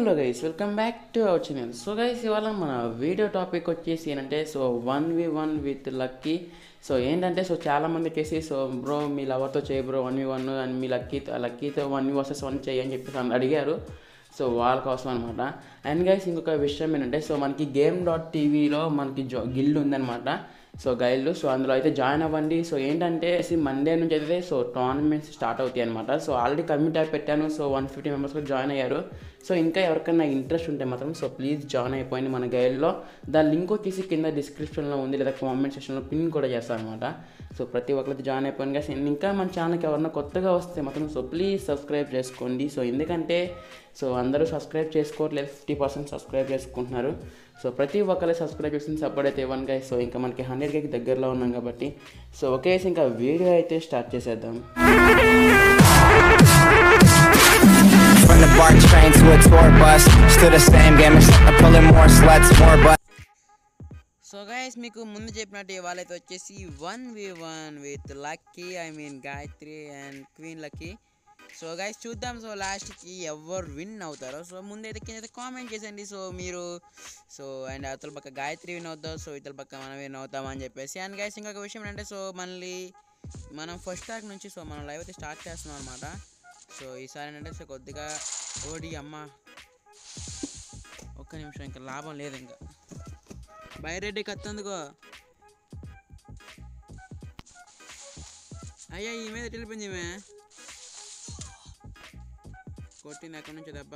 Hello guys welcome back to our channel so guys ఇవాళ మన video topic వచ్చేసి ఏంటంటే so one v one with Lucky so ఏంటంటే so చాలా మంది వచ్చేసి సో బ్రో మీ లవర్తో చేయి bro one v one and మీ లక్కీతో లక్కీతో వన్ వి వర్సెస్ వన్ చేయి అని చెప్పేసి అన్- అడిగారు సో వాళ్ళ కోసం అనమాట అండ్ గైస్ ఇంకొక విషయం ఏంటంటే సో మనకి గేమ్ డాట్ టీవీలో మనకి జో గిల్డ్ ఉందన్నమాట సో గైల్డ్ సో అందులో అయితే జాయిన్ అవ్వండి సో ఏంటంటే మండే నుంచి అయితే సో టోర్నమెంట్స్ స్టార్ట్ అవుతాయి అనమాట సో ఆల్రెడీ కమిట్ అయి పెట్టాను సో వన్ ఫిఫ్టీ మెంబర్స్ కూడా జాయిన్ అయ్యారు సో ఇంకా ఎవరికైనా ఇంట్రెస్ట్ ఉంటే మాత్రం సో ప్లీజ్ జాయిన్ అయిపోయింది మన గైడ్లో దాని లింక్ వచ్చేసి కింద డిస్క్రిప్షన్లో ఉంది లేదా కామెంట్ సెక్షన్లో పిన్ కూడా చేస్తాను అనమాట సో ప్రతి ఒక్కరికి జాయిన్ అయిపోయింది guys. ఇంకా మన ఛానల్కి ఎవరైనా కొత్తగా వస్తే మాత్రం సో ప్లీజ్ సబ్స్క్రైబ్ చేసుకోండి సో ఎందుకంటే సో అందరూ సబ్స్క్రైబ్ చేసుకోవట్లేదు ఫిఫ్టీ పర్సెంట్ సబ్స్క్రైబ్ చేసుకుంటున్నారు సో ప్రతి ఒక్కరే సబ్స్క్రైబ్ చేసిన సపోర్ట్ అయితే ఇవ్వండి guys. సో ఇంకా మనకి హండ్రెడ్ కేకి దగ్గరలో ఉన్నాం కాబట్టి సో ఒకే ఇంకా వీడియో అయితే స్టార్ట్ చేసేద్దాం From the BART train to a tour bus, still the same game, except I'm pulling more sluts, more butts. So guys మీకు ముందు చెప్పినట్టు ఇవాళైతే వచ్చేసి one v one with Lucky I mean Gayatri and queen Lucky so guys చూద్దాం so లాస్ట్కి ఎవరు win అవుతారో so ముందైతే కింద అయితే కామెంట్ చేసండి సో మీరు సో అండ్ అవతల పక్క గాయత్రి విన్ అవుతాం సో ఇతల పక్క మనం విన్ అవుతామని చెప్పేసి అండ్ గైస్ ఇంకొక విషయం ఏంటంటే సో మళ్ళీ మనం ఫస్ట్ ట్రాక్ నుంచి సో మనం లైవ్ అయితే స్టార్ట్ చేస్తున్నాం అనమాట సో ఈసారి ఏంటంటే సో కొద్దిగా ఓడి అమ్మ ఒక్క నిమిషం ఇంకా లాభం లేదు ఇంకా బైరెడ్డి కత్తందుకో అయ్యా ఈ మీద వెళ్ళిపోయింది ఈమె కొట్టింది అక్కడ నుంచి దెబ్బ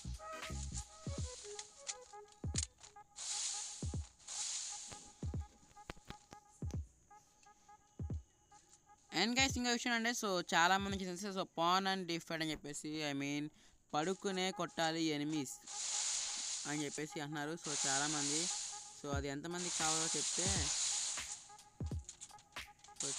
అండ్ గైస్ ఇంకా విషయం అంటే సో చాలా మంది తెలిసి సో పాన్ అండ్ డిఫెండ్ అని చెప్పేసి ఐ మీన్ పడుకునే కొట్టాలి ఎనిమీస్ అని చెప్పేసి అంటున్నారు సో చాలామంది సో అది ఎంతమందికి కావాలో చెప్తే సో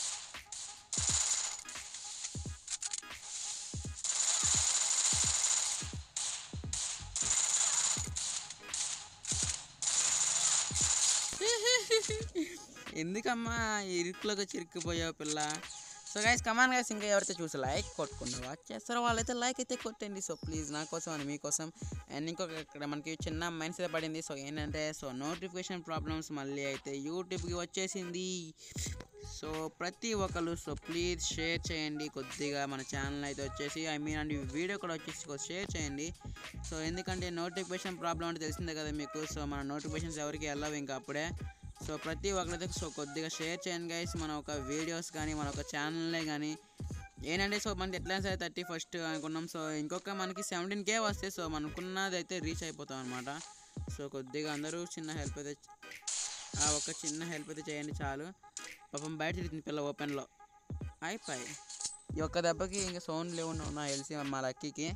ఎందుకమ్మా ఇరుకులోకి వచ్చి ఇరుక్కుపోయావు పిల్ల సో గైస్ కమాన్ గైస్ ఇంకా ఎవరైతే చూసి లైక్ కొట్టుకున్న వాచ్ చేస్తారో వాళ్ళైతే లైక్ అయితే కొట్టండి సో ప్లీజ్ నా కోసం అని మీకోసం అండ్ ఇంకొక ఇక్కడ మనకి చిన్న మైన్స్ అయితే పడింది సో ఏంటంటే సో నోటిఫికేషన్ ప్రాబ్లమ్స్ మళ్ళీ అయితే యూట్యూబ్కి వచ్చేసింది సో ప్రతి ఒక్కరు సో ప్లీజ్ షేర్ చేయండి కొద్దిగా మన ఛానల్ అయితే వచ్చేసి ఐ మీన్ అండ్ వీడియో కూడా వచ్చేసి షేర్ చేయండి సో ఎందుకంటే నోటిఫికేషన్ ప్రాబ్లం అంటే తెలిసిందే కదా మీకు సో మన నోటిఫికేషన్స్ ఎవరికి వెళ్ళవు ఇంకా అప్పుడే సో ప్రతి ఒక్కరైతే సో కొద్దిగా షేర్ చేయండి గైస్ మన ఒక వీడియోస్ కానీ మన ఒక ఛానల్లే కానీ ఏంటంటే సో మనకి ఎట్లా సరే థర్టీ ఫస్ట్ అనుకున్నాం సో ఇంకొక మనకి సెవెంటీన్ కే వస్తే సో మనకున్నది అయితే రీచ్ అయిపోతాం అనమాట సో కొద్దిగా అందరూ చిన్న హెల్ప్ అయితే ఆ ఒక చిన్న హెల్ప్ అయితే చేయండి చాలు పాపం బయట తిరుగుతుంది పిల్ల ఓపెన్లో అయిపోయి ఈ ఒక్క దెబ్బకి ఇంకా సౌండ్ లేవు నా తెలిసి మా లక్కీకి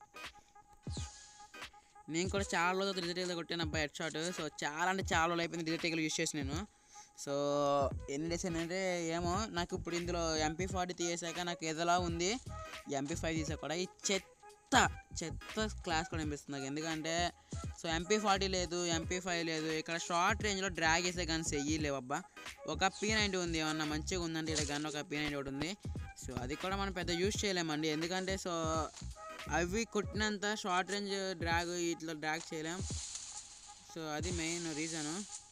నేను కూడా చాలా రోజులు రిజల్ట్ కొట్టాను అబ్బాయి హెడ్ షాట్ సో చాలా అంటే చాలా రోజులు అయిపోయింది రిజల్ట్ యూస్ చేసి నేను సో ఎన్ని డేస్ అంటే ఏమో నాకు ఇప్పుడు ఇందులో ఎంపీ ఫార్టీ తీసాక నాకు ఎదలా ఉంది ఎంపీ ఫైవ్ తీసాక కూడా ఈ చెత్త చెత్త క్లాస్ కూడా అనిపిస్తుంది నాకు ఎందుకంటే సో ఎంపీ ఫార్టీ లేదు ఎంపీ ఫైవ్ లేదు ఇక్కడ షార్ట్ రేంజ్లో డ్రాగ్ వేసే కానీ చెయ్యి లేవు అబ్బా ఒక పీ నైంటీ ఉంది ఏమన్నా మంచిగా ఉందంటే ఇక్కడ కానీ ఒక పీ నైంటీ ఒకటి ఉంది సో అది కూడా మనం పెద్ద యూస్ చేయలేమండి ఎందుకంటే సో అవి కొట్టినంత షార్ట్ రేంజ్ డ్రాగ్ ఇట్లా డ్రాగ్ చేయలేం సో అది మెయిన్ రీజను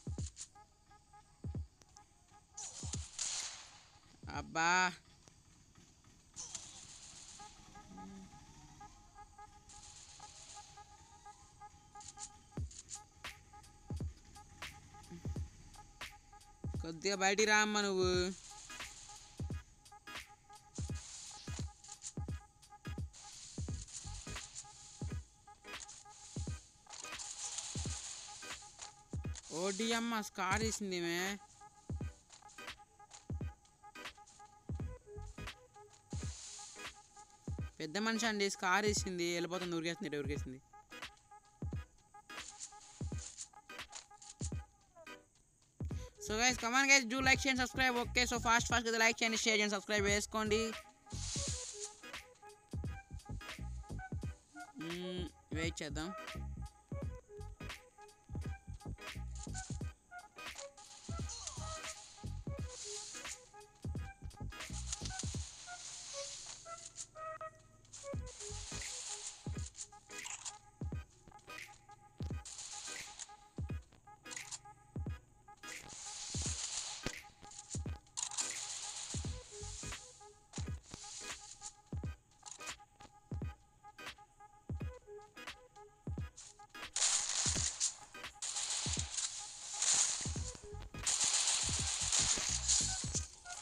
అబ్బా కొద్దిగా బయటికి రా అమ్మ నువ్వు ఓడి అమ్మ స్కార్ వేసింది మే పెద్ద మనిషి అండి స్కార్ వేసింది వెళ్ళిపోతుంది ఉరికేస్తుంది ఇటు ఉరికేసింది so guys come on guys do like చేయండి subscribe okay so fast fast కదా లైక్ చేయండి షేర్ చేయండి సబ్స్క్రైబ్ చేసుకోండి వెయిట్ చేద్దాం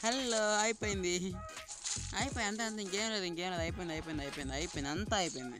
హలో అయిపోయింది అయిపోయి అంతే అంతే ఇంకేం లేదు ఇంకేం లేదు అయిపోయింది అయిపోయింది అయిపోయింది అయిపోయింది అంతా అయిపోయింది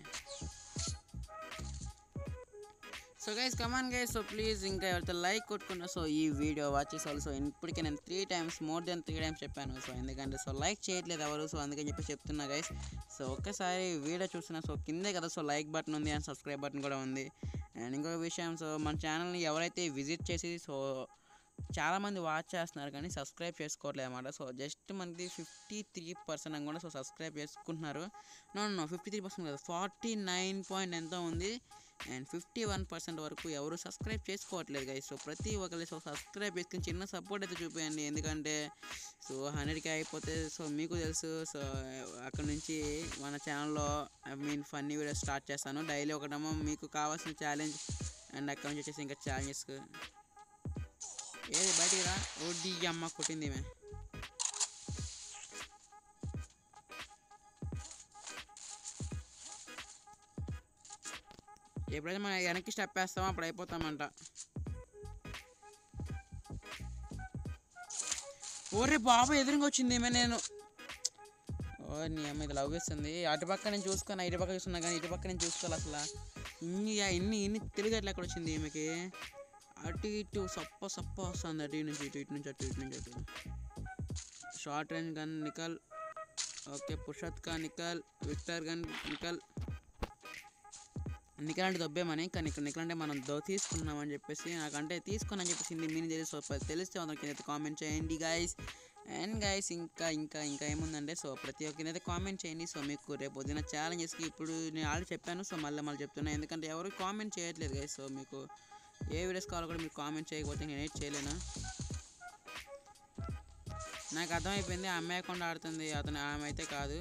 so guys come on guys so please ఇంకా ఎవరితో లైక్ కొట్టుకున్నా సో ఈ వీడియో వాచ్ చేసేవాళ్ళు సో ఇప్పటికే నేను three times more than three times చెప్పాను సో ఎందుకంటే సో లైక్ చేయట్లేదు ఎవరు సో అందుకని చెప్పి చెప్తున్నా గైస్ సో ఒక్కసారి వీడియో చూస్తున్నా సో కిందే కదా సో లైక్ బటన్ ఉంది అండ్ సబ్స్క్రైబ్ బటన్ కూడా ఉంది అండ్ ఇంకొక విషయం సో మన ఛానల్ని ఎవరైతే విజిట్ చేసి సో చాలామంది వాచ్ చేస్తున్నారు కానీ సబ్స్క్రైబ్ చేసుకోవట్లేదు అనమాట సో జస్ట్ మనకి ఫిఫ్టీ త్రీ పర్సెంట్ కూడా సో సబ్స్క్రైబ్ చేసుకుంటున్నారు no no fifty three percent కదా ఫార్టీ నైన్ పాయింట్ ఎంతో ఉంది అండ్ ఫిఫ్టీ వన్ పర్సెంట్ వరకు ఎవరు సబ్స్క్రైబ్ చేసుకోవట్లేదు గైస్ సో ప్రతి ఒక్కరి సో సబ్స్క్రైబ్ చేసుకుని చిన్న సపోర్ట్ అయితే చూపించండి ఎందుకంటే సో హండ్రెడ్కి అయిపోతే సో మీకు తెలుసు సో అక్కడ నుంచి మన ఛానల్లో I mean funny video start చేస్తాను డైలీ ఒకటేమో మీకు కావాల్సిన ఛాలెంజ్ అండ్ అక్కడ నుంచి వచ్చేసి ఇంకా ఛాలెంజెస్ ఏది బయటికి రా ఓడి అమ్మ కొట్టింది ఈమె ఎప్పుడైతే మనం వెనక్కి స్టెప్ వేస్తామో అప్పుడు అయిపోతామంట ఓరే బాబు ఎదురుగా వచ్చింది ఈమె నేను ఓ నీ అమ్మ ఇది లవ్ చేస్తుంది అటు పక్క నేను చూసుకున్నా ఇటు పక్క చూస్తున్నా కానీ ఇటు పక్క నేను చూసుకోవాలి అసలు ఇన్ని ఇన్ని ఇన్ని తెలుగు ఎట్లా ఎక్కడ వచ్చింది ఈమెకి అటు ఇటు సప్ప సప్ప వస్తుంది అటు ఇటు నుంచి ఇటు ఇటు నుంచి అటు ఇటు నుంచి అటు షార్ట్ రేంజ్ గన్ నికల్ ఓకే పుషత్ కా నికల్ విక్టర్ గన్ నికల్ నికల్ అంటే దొబ్బేమని కానీ ఇక్కడ నికల్ అంటే మనం దో తీసుకున్నామని చెప్పేసి నాకంటే తీసుకుని అని చెప్పేసి మీని తెలిసి సో ప- తెలిస్తే అందరికి కింద కామెంట్ చేయండి గాయస్ అండ్ గాయస్ ఇంకా ఇంకా ఇంకా ఏముందంటే సో ప్రతి ఒక్కరి అయితే కామెంట్ చేయండి సో మీకు రేపు పొద్దున ఛాలెంజెస్కి ఇప్పుడు నేను ఆల్రెడీ చెప్పాను సో మళ్ళీ మళ్ళీ చెప్తున్నా ఎందుకంటే ఎవరు కామెంట్ చేయట్లేదు గైస్ సో మీకు ఏ వీడియోస్ కావాలో కూడా మీరు కామెంట్ చేయకపోతే నేను ఏం చేయలేను నాకు అర్థమైపోయింది ఆ అమ్మాయి అకౌంట్ ఆడుతుంది అతను ఆమె అయితే కాదు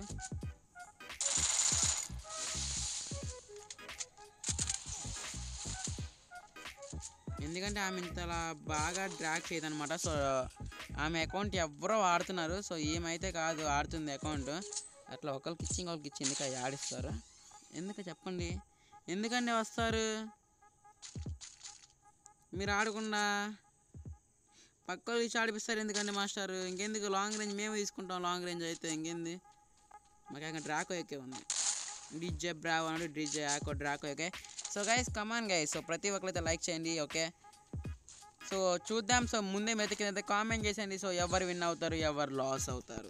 ఎందుకంటే ఆమె ఇంతలా బాగా డ్రాక్ చేయదనమాట సో ఆమె అకౌంట్ ఎవరో ఆడుతున్నారు సో ఏమైతే కాదు ఆడుతుంది అకౌంట్ అట్లా ఒకరికి ఇచ్చి ఇంకొకరికి ఇచ్చి ఎందుకు అవి ఆడిస్తారు ఎందుకు చెప్పండి ఎందుకండి వస్తారు మీరు ఆడకుండా పక్క వాళ్ళు ఇచ్చి ఆడిపిస్తారు ఎందుకండి మాస్టర్ ఇంకెందుకు లాంగ్ రేంజ్ మేము తీసుకుంటాం లాంగ్ రేంజ్ అయితే ఇంకేంది మాకు ఇంకా డ్రాకో ఎక్కే ఉంది డిజే బ్రావో అన్నాడు డిజే ఆకో డ్రాకో okay so guys come on guys so ప్రతి ఒక్కరైతే లైక్ చేయండి ఓకే సో చూద్దాం సో ముందే మెతికినైతే కామెంట్ చేసేయండి సో ఎవరు విన్ అవుతారు ఎవరు లాస్ అవుతారు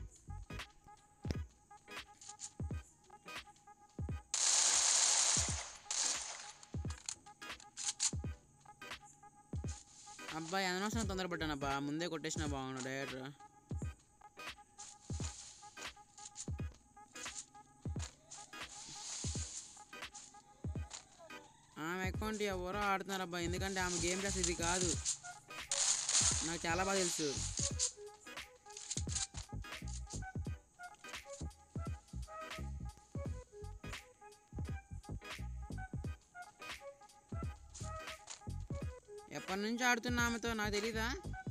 అబ్బాయి అనవసరం తొందరపడ్డాను అబ్బా ముందే కొట్టేసిన బాగుండు డైరెక్టర్ ఆమె అకౌంట్ ఎవరో ఆడుతున్నారు అబ్బా ఎందుకంటే ఆమె గేమ్ ప్లస్ ఇది కాదు నాకు చాలా బాగా తెలుసు ఎప్పటి నుంచి ఆడుతున్నా ఆమెతో నాకు తెలీదా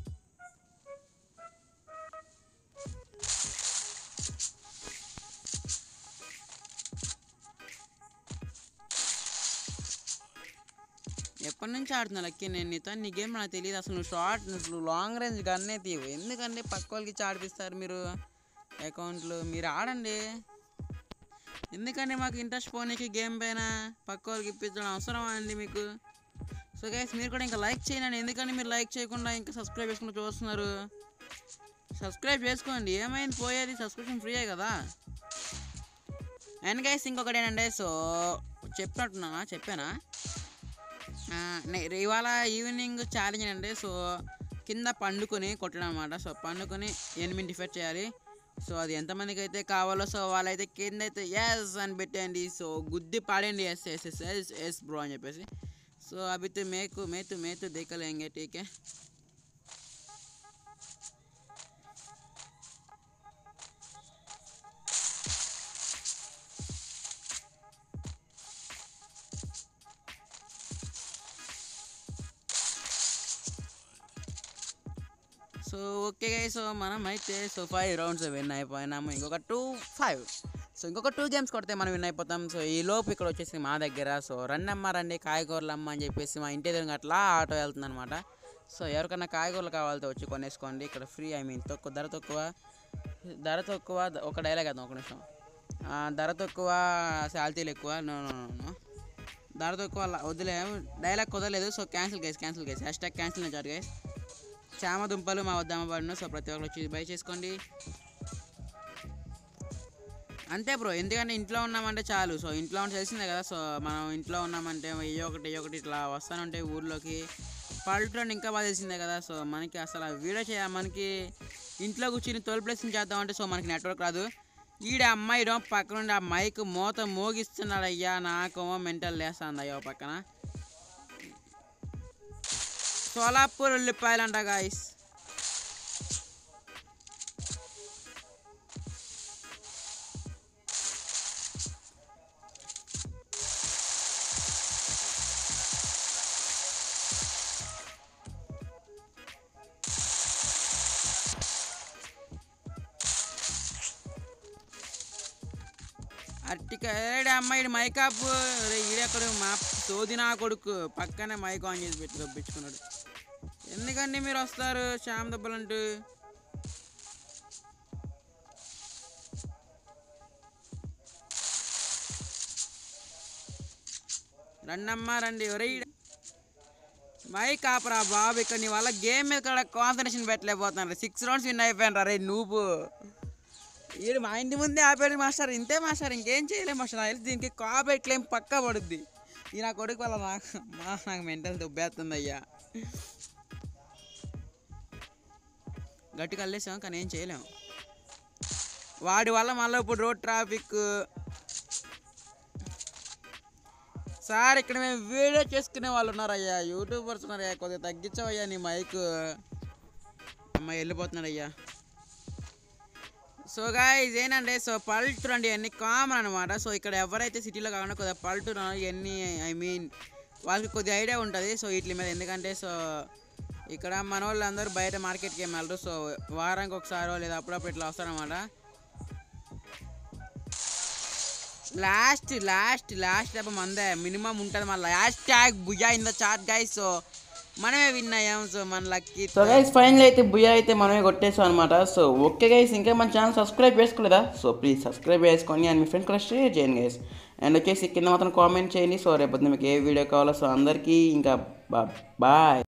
ఎప్పటి నుంచి ఆడుతున్నా లక్కీ నేను నీతో నీ గేమ్ నాకు తెలియదు అసలు నువ్వు షార్ట్ నువ్వు లాంగ్ రేంజ్ గన్నే తీవు ఎందుకంటే పక్క వాళ్ళకి ఇచ్చి ఆడిపిస్తారు మీరు అకౌంట్లు మీరు ఆడండి ఎందుకంటే మాకు ఇంట్రెస్ట్ పోనీకి గేమ్ పైన పక్క వాళ్ళకి ఇప్పించడం అవసరమా అండి మీకు సో గైస్ మీరు కూడా ఇంకా లైక్ చేయండి ఎందుకంటే మీరు లైక్ చేయకుండా ఇంకా సబ్స్క్రైబ్ చేసుకుంటూ చూస్తున్నారు సబ్స్క్రైబ్ చేసుకోండి ఏమైంది పోయేది సబ్స్క్రిప్షన్ ఫ్రీయే కదా అండ్ గైస్ ఇంకొకటి ఏంటంటే సో చెప్పినట్టున్నా చెప్పానా ఆ, నే- ఇవాళ ఈవినింగ్ ఛాలెంజ్ అంటే సో కింద పండుకొని కొట్టడం అనమాట సో పండుకొని ఎనిమిది డిఫెక్ట్ చేయాలి సో అది ఎంతమందికి అయితే కావాలో సో వాళ్ళైతే కింద అయితే ఎస్ అని పెట్టండి సో గుద్ది పాడండి yes yes yes yes yes bro అని చెప్పేసి సో అవి తో మేకు మేతు మేతు దేకలేంగే టీకే సో ఓకే సో మనం అయితే సో ఫైవ్ రౌండ్స్ విన్ అయిపోయినాము ఇంకొక టూ ఫైవ్ సో ఇంకొక టూ గేమ్స్ కొడితే మనం విన్ అయిపోతాం సో ఈ లోపు ఇక్కడ వచ్చేసి మా దగ్గర సో రండి అమ్మ రండి కాయగూరలు అమ్మ అని చెప్పేసి మా ఇంటి ఎదురుగా అట్లా ఆటో వెళ్తుంది అనమాట సో ఎవరికైనా కాయగూరలు కావాలితే వచ్చి కొనేసుకోండి ఇక్కడ ఫ్రీ ఐ మీన్ తక్కువ ధర తక్కువ ధర తక్కువ ద- ఒక డైలాగ్ అర్థం ఒక నిమిషం ఆ, ధర తక్కువ శాలరీలు ఎక్కువ నో నో నో, నో ధర తక్కువ ల- వదిలే డైలాగ్ కుదరలేదు so cancel guys cancel guys hashtag cancel chat guys చామ దుంపలు మా వద్ద అమ్మబడిన సో ప్రతి ఒక్కరు వచ్చి బై చేసుకోండి అంతే బ్రో ఎందుకంటే ఇంట్లో ఉన్నామంటే చాలు సో ఇంట్లో ఉంటే తెలిసిందే కదా సో మనం ఇంట్లో ఉన్నామంటే ఏ ఒకటి ఏ ఒకటి ఇట్లా వస్తానంటే ఊర్లోకి పల్లెటూరు ఇంకా బాగా తెలిసిందే కదా సో మనకి అసలు వీడియో చేయ మనకి ఇంట్లో కూర్చుని తోలు ప్లేస్ చేద్దామంటే సో మనకి నెట్వర్క్ రాదు ఈడ అమ్మాయి ఇడో పక్కన నుండి ఆ మైక్ మూత మోగిస్తున్నాడు అయ్యా నాకేమో మెంటల్ లేస్తుంది అయ్యో పక్కన సోలాపూర్ ఉల్లిపాయలంట గాయస్ అట్టిక ఏడే అమ్మాయి మైక్ ఆప్ ఈడెక్కడ మా సోది నా కొడుకు పక్కనే మైక్ ఆన్ చేసి పెట్టి దొప్పించుకున్నాడు ఎందుకండి మీరు వస్తారు శ్యామ్ దెబ్బలంటూ రండమ్మా రండి ఒరే ఈడ మైక్ ఆపరా బాబు ఇక్కడ నీ వల్ల గేమ్ మీద కూడా కాన్సన్ట్రేషన్ పెట్టలేకపోతున్నారు సిక్స్ రౌండ్స్ విన్ అయిపోయాను రే నువ్వు ఈడు మా ఇంటి ముందే ఆపాడు మాస్టర్ ఇంతే మాస్టర్ ఇంకేం చేయలేము మాస్టర్ నాకు తెలిసి దీనికి కాపీ క్లెయిమ్ పక్కా పడుద్ది ఈ నా కొడుకు వల్ల నాకు మా నాకు మెంటల్ దుబ్బేస్తుంది అయ్యా గట్టిగా అల్లేసాం కానీ ఏం చేయలేము వాడి వల్ల మళ్ళీ ఇప్పుడు రోడ్ ట్రాఫిక్ సార్ ఇక్కడ మేము వీడియో చేసుకునే వాళ్ళు ఉన్నారయ్యా యూట్యూబర్స్ ఉన్నారయ్యా కొద్దిగా తగ్గించవయ్యా నీ మైక్ అమ్మాయి వెళ్ళిపోతున్నాడు అయ్యా సో గాయస్ ఏంటంటే సో పల్టూరు అంటే ఇవన్నీ కామన్ అనమాట సో ఇక్కడ ఎవరైతే సిటీలో కాకుండా కొద్దిగా పల్టూరు ఇవన్నీ ఐ మీన్ వాళ్ళకి కొద్దిగా ఐడియా ఉంటుంది సో వీటి మీద ఎందుకంటే సో ఇక్కడ మన వాళ్ళు అందరూ బయట మార్కెట్కి ఏం వెళ్ళరు సో వారానికి ఒకసారో లేదా అప్పుడప్పుడు ఇట్లా వస్తారనమాట లాస్ట్ లాస్ట్ లాస్ట్ దెబ్బ మందే మినిమం ఉంటుంది మన లాస్ట్ ట్యాగ్ బుజా in the chat guys so మనమే విన్ అయ్యాం సో మన లక్కీ సో గైస్ ఫైనల్ అయితే బుయ్య అయితే మనమే కొట్టేసాం అనమాట సో ఓకే గైస్ ఇంకా మన ఛానల్ సబ్స్క్రైబ్ చేసుకోలేదా సో ప్లీజ్ సబ్స్క్రైబ్ చేసుకోండి అండ్ మీ ఫ్రెండ్ కూడా షేర్ చేయండి గైస్ అండ్ వచ్చేసి కింద మాత్రం కామెంట్ చేయండి సో రేపు మీకు ఏ వీడియో కావాలో సో అందరికీ ఇంకా బాయ్